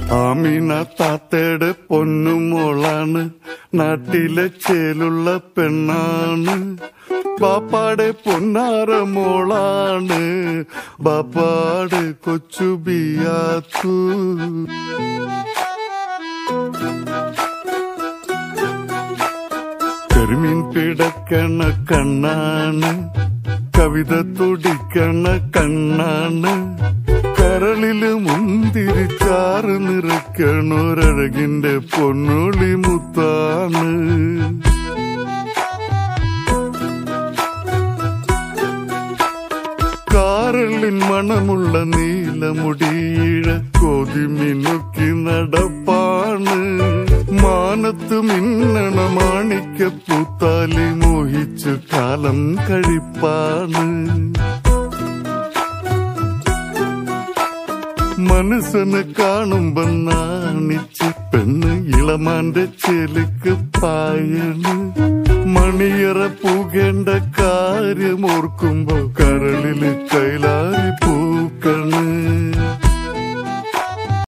ആമീന താത്തയുടെ പൊന്നുമോളാണ് നാട്ടിലെ ചേലുള്ള പെണ്ണാണ് ബാപ്പാടെ പൊന്നാര മോളാണ് ബാപ്പാടെ കൊച്ചു ബിയാത്തു കരിമീൻ പിടക്കണ കണ്ണാണ് കവിത തുടിക്കണ കണ്ണാണ് കരളില് മുന്തിരിച്ചാറ് നിറയ്ക്കണൊരഴകിന്റെ പൊന്നുളി മുത്താണ് കാരളിൻ മണമുള്ള നീലമുടിയിഴ കൊതിമിനുക്കി നടപ്പാണ് മാനത്ത് മിന്നണ മാണിക്ക പൂത്താലി മോഹിച്ച് കാലം കഴിപ്പാണ് മനസ്സിന് കാണുമ്പോ നാണിച്ച് പെണ്ണ് ഇളമാന്റെ ചെലുക്ക് പായണ് മണിയറ പൂകേണ്ട കാര്യം ഓർക്കുമ്പോ കരളില് കൈലാരി